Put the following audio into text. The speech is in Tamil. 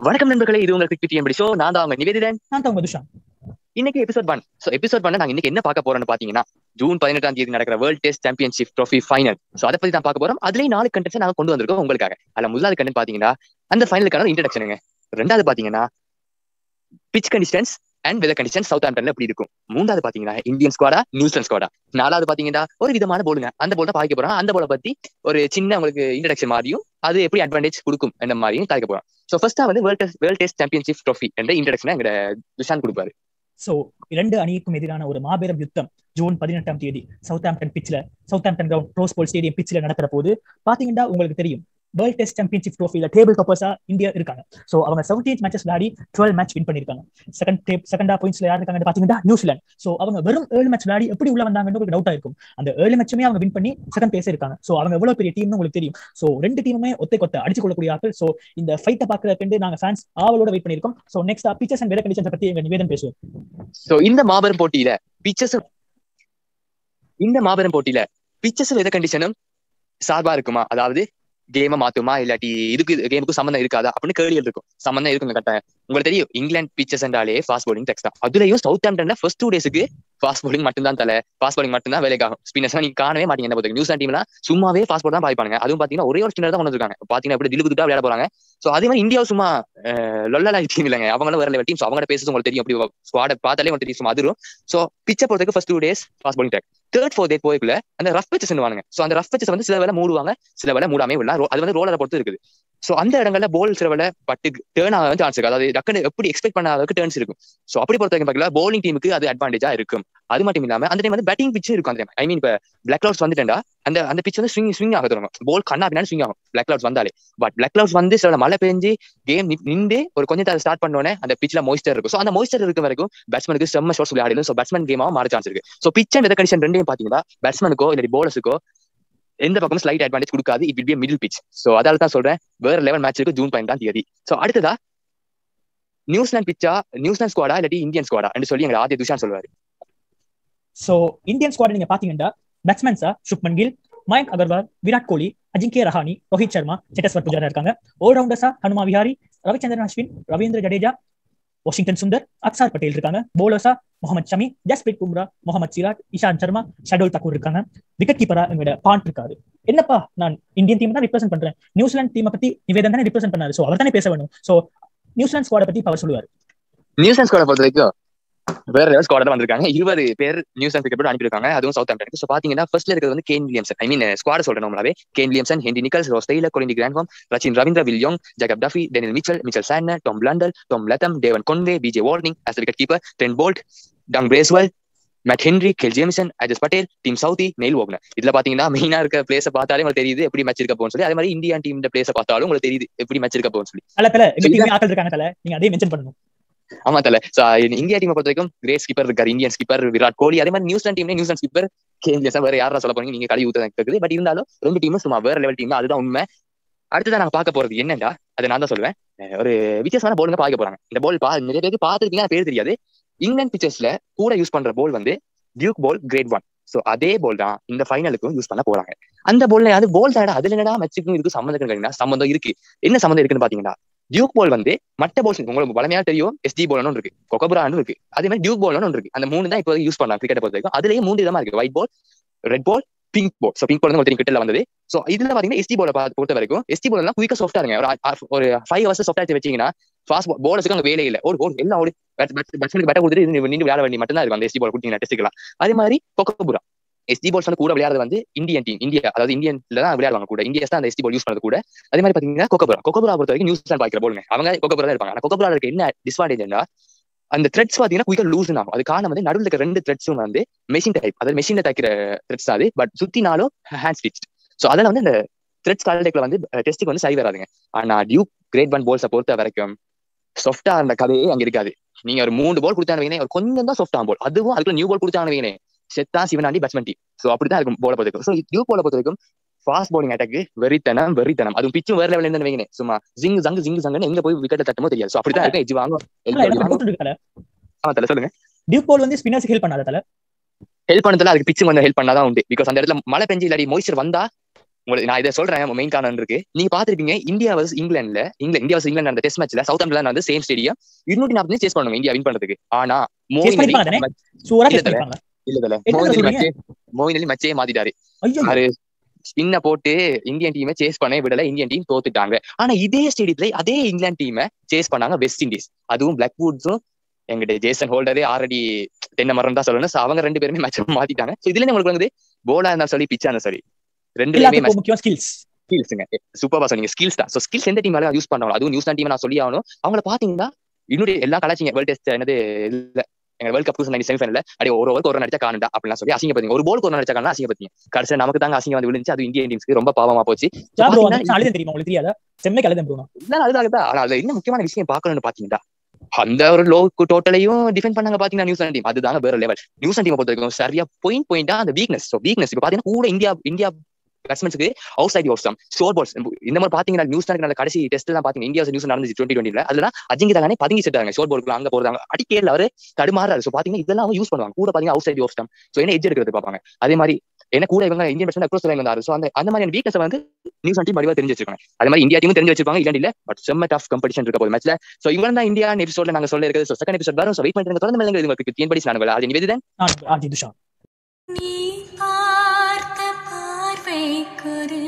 வணக்கம் நண்பர்களே இது உங்க கிரிக்கெட் டிஎம்படி ஷோ நான் தான் அவங்க நிவேதிதன் நான் தான் உங்க துஷான் இன்னைக்கு episode one so episode one நாங்க இன்னைக்கு என்ன பார்க்க போறோம்னு பாத்தீங்கன்னா ஜூன் பதினெட்டாம் தேதி நடக்கிற world test championship trophy final so அதை பத்தி தான் பார்க்க போறோம் அதுலயும் நாலு கண்டென்ட்ஸ் நாங்க கொண்டு வந்திருக்கோம் உங்களுக்காக அதுல முதலாவது கண்டென்ட் பாத்தீங்கன்னா அந்த ஃபைனலுக்கான இன்ட்ரடக்ஷனுங்க ரெண்டாவது பாத்தீங்கன்னா pitch conditions and weather condition south ஆம்டன்ல எப்படி இருக்கும் மூணாவது பாத்தீங்கன்னா இந்தியன் ஸ்குவாடா நியூசிலாந்து ஸ்குவாடா நாலாவது பாத்தீங்கன்னா ஒரு விதமான போலுங்க அந்த போல தான் பார்க்க போறோம் அந்த போல பத்தி ஒரு சின்ன உங்களுக்கு இன்ட்ரடக்ஷன் மாதிரியும் அது எப்படி அட்வான்டேஜ் கொடுக்கும் அந்த மாதிரியும் கலைக்க போறோம் சோ ஃபர்ஸ்டா வந்து world test world test championship trophy என்ற இன்ட்ரடக்ஷன் எங்க துஷாந்த் கொடுப்பாரு சோ இரண்டு அணிக்கும் எதிரான ஒரு மாபெரும் யுத்தம் ஜூன் பதினெட்டாம் தேதி சவுத் ஆம்டன் பிச்ல Southampton ground rose bowl stadium பிச்ல நடக்கிற போது பாத்தீங்கன்னா உங்களுக்கு தெரியும் வேர்ல்ட் டெஸ்ட் சாம்பியன்ஷிப் ட்ரோஃபில டேபிள் டாப்பர்ஸா இந்தியா இருக்காங்க சோ அவங்க செவன்டீன் மேட்சஸ் விளையாடி டுவெல் மேட்ச் வின் பண்ணிருக்காங்க செகண்ட் டேப் செகண்டா பாயிண்ட்ஸ்ல யார் இருக்காங்க பாத்தீங்கன்னா நியூசிலாந்து சோ அவங்க வெறும் ஏழு மேட்ச் விளையாடி எப்படி உள்ள வந்தாங்கன்னு உங்களுக்கு டவுட்டா இருக்கும் அந்த ஏழு மேட்சுமே அவங்க வின் பண்ணி செகண்ட் பிளேஸ் இருக்காங்க சோ அவங்க எவ்வளவு பெரிய டீம்னு உங்களுக்கு தெரியும் சோ ரெண்டு டீமுமே ஒத்தை கொத்த அடிச்சு கொள்ளக்கூடிய ஆட்கள் சோ இந்த ஃபைட்டை பாக்குறதுக்கு நாங்க ஃபேன்ஸ் ஆவலோட வெயிட் பண்ணிருக்கோம் so next pitches and weather conditions பத்தி எங்க நிவேதன் பேசுவோம் சோ இந்த மாபெரும் போட்டியில பிச்சர்ஸ் இந்த மாபெரும் போட்டியில பிச்சர்ஸ் வெதர் கண்டிஷனும் சார்பா இருக்குமா அதாவது கேமை மாத்துமா இல்லாட்டி இதுக்கு கேமுக்கு சம்மந்தம் இருக்காதா அப்படின்னு கேள்விகள் இருக்கும் சம்மந்தம் இருக்குங்க கட்டாயம் உங்களுக்கு தெரியும் இங்கிலாந்து பிச்சர்ஸ் என்றாலே ஃபாஸ்ட் போலிங் டெக்ஸ் தான் அதுலயும் சவுத் ஆம்டன்ல ஃபர்ஸ்ட் டூ டேஸ்க்கு ஃபாஸ்ட் போலிங் மட்டும் தான் தலை ஃபாஸ்ட் போலிங் மட்டும் தான் வேலைக்காகும் ஸ்பின்னர்ஸ் நீங்க காணவே மாட்டீங்க என்ன பொறுத்த நியூசிலாந்து டீம்லாம் சும்மாவே ஃபாஸ்ட் போல் தான் பாய்ப்பாங்க அதுவும் பாத்தீங்கன்னா ஒரே ஒரு ஸ்பின்னர் தான் கொண்டு இருக்காங்க பாத்தீங்கன்னா எப்படி திலுக்கு துட்டா விளையாட போறாங்க சோ அதே மாதிரி இந்தியாவும் சும்மா லொல்லலா டீம் இல்லைங்க அவங்களும் வேற லெவல் டீம் அவங்களோட பேசுறது உங்களுக்கு தெரியும் அப்படி ஸ்குவாட பார்த்தாலே உங்களுக்கு தெரியும் சும்மா அதுவும் சோ பிச்சை பொறுத்தவரைக்கும் first two days fast bowling deck third fourth day போய்க்குள்ள அந்த ரஃப் பிச்சஸ் வாங்க சோ அந்த ரஃப் பிச்சஸ் வந்து சில வேலை மூடுவாங்க சில வேலை மூடாமே விடலாம் அது வந்து ரோலரை பொறுத்து இருக்குது சோ அந்த இடங்கள்ல போல் சில வேலை பட்டு டேர்ன் ஆக சான்ஸ் இருக்கு அதாவது டக்குனு எப்படி எக்ஸ்பெக்ட் பண்ண அளவுக்கு டேர்ன்ஸ் இருக்கும் சோ அப்படி பொறுத்த வரைக்கும் பார்க்கல போலிங் டீமுக்கு அது அட்வான்டேஜா இருக்கும் அது மட்டும் இல்லாம அந்த டைம் வந்து பேட்டிங் பிச்சு இருக்கும் அந்த ஐ மீன் இப்ப பிளாக் கிளவுட்ஸ் வந்துட்டா அந்த அந்த பிச் வந்து ஸ்விங் ஸ்விங் ஆக தொடங்கும் போல் கண்ணா பின்னாடி ஸ்விங் ஆகும் பிளாக் கிளவுட்ஸ் வந்தாலே பட் பிளாக் கிளவுட்ஸ் வந்து சில மழை பெஞ்சு கேம் நின்று ஒரு கொஞ்சம் நேரம் ஸ்டார்ட் பண்ணோன்னே அந்த பிச்சில் மோய்ஸ்டர் இருக்கும் ஸோ அந்த மோய்ஸ்டர் இருக்க வரைக்கும் பேட்ஸ்மனுக்கு செம்ம ஷாட்ஸ் விளையாடலும் ஸோ பேட்ஸ்மேன் கேமாவும் மாற சான்ஸ் இருக்கு so pitch and weather condition ரெண்டையும் பாத்தீங்கன்னா பேட்ஸ்மனுக்கோ இல்லாட்டி போலர்ஸுக்கோ எந்த பக்கமும் ஸ்லைட் அட்வான்டேஜ் கொடுக்காது it will be middle pitch so அதால தான் சொல்றேன் வேற லெவல் மேட்ச் இருக்கு ஜூன் பதினெட்டாம் தேதி சோ அடுத்ததா நியூசிலாந்து பிச்சா நியூசிலாந்து ஸ்குவாடா இல்லாட்டி இந்தியன் ஸ்குவாடா என்று சொல்லி எங்க ஆதிய துஷான் சொல்லுவாரு சோ இந்தியன் ஸ்குவாட் நீங்க பாத்தீங்கன்னா பேட்ஸ்மேன்ஸா சுப்மன் கில் மயங்க் அகர்வால் விராட் கோலி அஜிங்கே ரஹானி ரோஹித் சர்மா சேட்டஸ்வர் புஜாரா இருக்காங்க ஆல்ரவுண்டர்ஸா ஹனுமா விஹாரி ரவிச்சந்திரன் அஸ்வின் ரவீந்திர ஜடேஜா வாஷிங்டன் சுந்தர் அக்சார் பட்டேல் இருக்காங்க போலர்ஸா முகமது ஷமி ஜஸ்பிரீத் பும்ரா முகமது சிராஜ் இஷாந்த் சர்மா ஷடோல் தக்கூர் இருக்காங்க விக்கெட் கீப்பரா எங்களோட பாண்ட் இருக்காரு என்னப்பா நான் இந்தியன் டீம் தான் ரிப்ரசென்ட் பண்றேன் நியூசிலாந்து டீமை பத்தி நிவேதன் தானே ரிப்ரசென்ட் பண்ணாரு சோ அவர் தானே பேச வேணும் சோ நியூசிலாந்து ஸ்குவாட பத்தி அவர் சொல்லுவாரு நியூசிலாந்து ஸ்குவாட பொறுத்த வரைக்கும் வேற லெவல் ஸ்குவாட வந்திருக்காங்க இருபது பேர் நியூசிலாந்து கிரிக்கெட் அனுப்பியிருக்காங்க அதுவும் சவுத் ஆம்டனுக்கு ஸோ பாத்தீங்கன்னா ஃபர்ஸ்ட்ல இருக்கிறது வந்து கேன் வில்லியம்சன் ஐ மீன் ஸ்குவாட சொல்றேன் நம்மளாவே Kane Williamson Henry Nicholls Ross Taylor Colin de Grandhomme Rachin Ravindra Will Young Jacob Duffy Daryl Mitchell Mitchell Santner Tom Blundell Tom Latham Devon Conway BJ Watling as wicket keeper Trent Boult Doug Bracewell Matt Henry Kyle Jamieson Ajaz Patel Tim Southee Neil Wagner இதுல பாத்தீங்கன்னா மெயினா இருக்க பிளேஸ பார்த்தாலே உங்களுக்கு தெரியுது எப்படி மேட்ச் இருக்க போகும்னு சொல்லி அதே மாதிரி இந்தியன் டீம் பிளேஸ பார்த்தாலும் உங்களுக்கு தெரியுது எப்படி மேட்ச் இருக்க போகும்னு சொல்லி அல்ல தல எங்க டீமே ஆட்கள் இருக்காங்க தல நீங்க அதே மென்ஷன் பண்ணணும் ஆமா தல இந்தியா டீமை பொறுத்த வரைக்கும் கிரேட் ஸ்கிப்பர் இருக்காரு இந்தியன் ஸ்கிப்பர் விராட் கோலி அதே மாதிரி நியூசிலாந்து டீம்ல நியூசிலாந்து ஸ்கிப்பர் கேந்தியஸா வேற யாரா சொல்ல போறீங்க நீங்க கழுவி ஊத்த இருக்குது பட் இருந்தாலும் ரெண்டு டீமும் சும்மா வேற லெவல் டீம் அதுதான் உண்மை அடுத்ததான் நாங்க பார்க்க போறது என்னண்டா அதை நான் தான் சொல்லுவேன் ஒரு வித்தியாசமான போலுங்க பார்க்க போறாங்க இந்த போல் பா நிறைய பேருக்கு பார்த்துருக்கீங்க பேர் தெரியாது இங்கிலாந்து பிச்சர்ஸ்ல கூட யூஸ் பண்ற போல் வந்து Duke ball great one so அதே போல் தான் இந்த ஃபைனலுக்கும் யூஸ் பண்ண போறாங்க அந்த போல்ல அது போல் தாடா அதுல என்னடா மெச்சுக்கும் இதுக்கு சம்மந்தம் சம்மந்தம் இருக்கு என்ன சம்மந்தம் இருக்குன்னு பாத்தீங்கன்னா டியூக் பால் வந்து மட்ட பால்ஸ் உங்களுக்கு பழமையா தெரியும் எஸ்டி பால் ஒன்று இருக்கு கொக்கபுரான்னு இருக்கு அதே மாதிரி டியூக் பால் ஒன்று இருக்கு அந்த மூணு தான் இப்போ யூஸ் பண்ணலாம் கிரிக்கெட் பொறுத்த வரைக்கும் அதுலயே மூணு விதமா இருக்கு white ball red ball pink ball so pink ball வந்து கிரிக்கெட்ல வந்தது ஸோ இதுல பாத்தீங்கன்னா எஸ்டி பாலை பொறுத்த வரைக்கும் எஸ்டி பால் எல்லாம் குயிக்கா சாஃப்டா இருங்க ஒரு ஃபைவ் ஹவர்ஸ் சாஃப்டா எடுத்து வச்சீங்கன்னா ஃபாஸ்ட் பாலர்ஸுக்கு அங்க வேலையே இல்லை ஒரு ஒரு எல்லாம் ஓடி பேட்ஸ்மேனுக்கு பேட்டர் கொடுத்துட்டு நின்று விளையாட வேண்டிய மட்டும் தான் இருக்கும் அந்த எஸ்டி பால் கொடுத்தீங்கன்னா டெஸ்ட்டுக்கலாம் அதே மாதிரி கொக்கபுரா எஸ்டி பால்ஸ் வந்து கூட விளையாடுறது வந்து இந்தியன் டீம் இந்தியா அதாவது இந்தியன்ல தான் விளையாடுவாங்க கூட இந்தியா தான் அந்த எஸ்டி பால் யூஸ் பண்ணது கூட அதே மாதிரி பாத்தீங்கன்னா கொக்கபுரா கொக்கபுரா பொறுத்த வரைக்கும் நியூசிலாந்து பாய்க்கிற போலுங்க அவங்க கொக்கபுரா தான் இருப்பாங்க ஆனா கொக்கபுரா இருக்க என்ன டிஸ்அட்வான்டேஜ்னா அந்த த்ரெட்ஸ் பாத்தீங்கன்னா குயிக்கா லூஸ் ஆகும் அது காரணம் வந்து நடுவில் இருக்க ரெண்டு த்ரெட்ஸும் வந்து மெஷின் டைப் அதாவது மெஷின்ல தைக்கிற த்ரெட்ஸ் அது பட் சுத்தினாலும் ஹேண்ட் ஸ்டிச் ஸோ அதெல்லாம் வந்து இந்த த்ரெட்ஸ் கால்டெக்ல வந்து டெஸ்ட்டுக்கு வந்து சரி வராதுங்க ஆனா டியூக் கிரேட் ஒன் போல்ஸை பொறுத்த வரைக்கும் சாஃப்டா அந்த கதையே அங்க இருக்காது நீங்க ஒரு மூணு பால் கொடுத்தாங்க ஒரு கொஞ்சம் தான் சாஃப்ட் போல் அதுவும் அதுக்குள்ள நியூ பால் கொடுத்தாங்க செத்தா சிவனாண்டி பேட்ஸ்மேன் டீம் ஸோ அப்படிதான் இருக்கும் போல பொறுத்த வரைக்கும் ஸோ டியூ போல பொறுத்த வரைக்கும் ஃபாஸ்ட் பவுலிங் அட்டாக் வெறித்தனம் வெறித்தனம் அதுவும் பிச்சும் வேற லெவல் இருந்து வைங்க சும்மா ஜிங் ஜங்கு ஜிங் ஜங்குன்னு எங்க போய் விக்கெட் தட்டமோ தெரியாது ஸோ அப்படிதான் இருக்கும் எஜ்ஜி வாங்கும் ஆமா தல சொல்லுங்க டியூக் பால் வந்து ஸ்பின்னர்ஸ் ஹெல்ப் பண்ணாத தல ஹெல்ப் பண்ணதுல அதுக்கு பிச்சு வந்து ஹெல்ப் பண்ணாதான் உண்டு பிகாஸ் அந்த இடத்துல மழை பெஞ்சு இல்லாடி மோய்ச்சர் வந்தா உங்களுக்கு நான் இதை சொல்றேன் மெயின் காரணம் இருக்கு நீங்க பாத்துருப்பீங்க இந்தியா வர்ஸ் இங்கிலாந்துல இங்கிலாந்து இந்தியா வர்ஸ் இங்கிலாந்து அந்த டெஸ்ட் மேட்ச்ல சவுத் ஆம்ல வந்து சேம் ஸ்டேடியம் இருநூத்தி நாற்பது சேஸ் பண்ணுவாங்க இந்தியா வின் பண்றதுக்கு ஆனா மோயின் அலி பண்ணிருப்பாங்க தானே? சூரா இல்ல டெஸ்ட் பண்ணிருப்பாங்க இல்ல இல்ல என்ன மோயின் அலி சொல்றீங்க? மச்சே மோயின் அலி மச்சே மாத்திட்டாரு ஐயோ யாரு ஸ்பின்ன போட்டு இந்தியன் டீமை சேஸ் பண்ண விடல இந்தியன் டீம் தோத்துட்டாங்க ஆனா இதே ஸ்டேடியத்துல அதே இங்கிலாந்து டீமை சேஸ் பண்ணாங்க வெஸ்ட் இண்டீஸ் அதுவும் பிளாக் வுட்ஸும் எங்கிட்ட ஜேசன் ஹோல்டரே ஆல்ரெடி தென்னை மரம் தான் சொல்லணும் So அவங்க ரெண்டு பேருமே மேட்ச் மாத்திட்டாங்க So இதுல உங்களுக்கு வந்து போலா இருந்தா சொல்லி பிச்சா இருந்தா சரி ரெண்டுலயுமே எல்லாத்துக்கும் முக்கியம் ஸ்கில்ஸ் ஸ்கில்ஸ்ங்க சூப்பரா சொன்னீங்க ஸ்கில்ஸ் தான் ஸோ ஸ்கில்ஸ் எந்த டீம் யூஸ் பண்ணுவாங்க அதுவும் நியூசிலாந்து டீம் நான் சொல்லி ஆகணும் அவங்கள பாத்தீங்கன்னா இன்னொரு எல்லா கலாச்சிங்க வேர்ல்ட் டெஸ்ட் என்னது இல்ல எங்க வேர்ல்ட் கப் டூ செமி ஃபைனல்ல அப்படியே ஒரு ஓவருக்கு ஒரு run அடிச்சா காணுண்டா அப்படிலாம் சொல்லி அசிங்க பாத்தீங்க ஒரு போலுக்கு ஒரு run அடிச்சா காணா அசிங்க பாத்தீங்க கடைசியா நமக்கு தாங்க அசிங்க வந்து விழுந்துச்சு அது இந்தியன் டீம்ஸ்க்கு ரொம்ப பாவமா போச்சு ப்ரோ பாத்தீங்கன்னா வந்து அழுதம் தெரியுமா உங்களுக்கு தெரியாதா செம்மைக்கு அழுதம் ப்ரோ இல்ல அதுதான் ஆனா அதுல என்ன முக்கியமான விஷயம் பாக்கணும்னு பாத்தீங்கன்னா அந்த ஒரு லோ டோட்டலையும் டிஃபெண்ட் பண்ணாங்க பாத்தீங்கன்னா நியூசிலாந்து டீம் அதுதாங்க வேற லெவல் நியூசிலாந்து டீம் பொறுத்த வரைக்கும் சரியா பாயிண்ட் பாயிண்டா அந்த வீக்னஸ் ஸோ வீக்னஸ் இப்ப பாத்தீங்கன்னா கூட இந்தியா இந்தியா பேட்ஸ்மேன்ஸ்க்கு outside off short balls இந்த மாதிரி பாத்தீங்கன்னா நியூசிலாந்து நல்ல கடைசி டெஸ்ட் தான் பாத்தீங்கன்னா இந்தியா நியூஸ் நடந்துச்சு டுவெண்ட்டி டுவெண்ட்டில அதுல அஜிங்க தானே பதுங்கி செட்டாங்க ஷோர் பாலுக்கு அங்க போறாங்க அடிக்கல அவரு தடுமாறாரு ஸோ பாத்தீங்கன்னா இதெல்லாம் அவங்க யூஸ் பண்ணுவாங்க கூட பாத்தீங்கன்னா outside off stump so என்ன எஜ் எடுக்கிறது பாப்பாங்க அதே மாதிரி என்ன கூட இவங்க இந்தியன் பேட்ஸ்மேன் அக்ரோஸ் லைன் வந்தாரு ஸோ அந்த அந்த மாதிரியான வீக்னஸ் வந்து நியூசிலாந்து டீம் வடிவா தெரிஞ்சு வச்சிருக்காங்க அதே மாதிரி இந்தியா டீமும் தெரிஞ்சு வச்சிருப்பாங்க இல்ல இல்ல பட் செம்ம டஃப் கம்பெடிஷன் இருக்க போது மேட்ச்ல சோ இவன் தான் இந்தியா எபிசோட்ல நாங்க சொல்ல இருக்கிறது செகண்ட் எபிசோட் வரும் ஸோ வெயிட் பண்ணிட்டு தொடர்ந்து மேலே உங்களுக்கு தேன்படி நான் அது நிவேதிதன் நான் ஆர்ஜி துஷா நீ பார்த்த பார்வைக்கொரு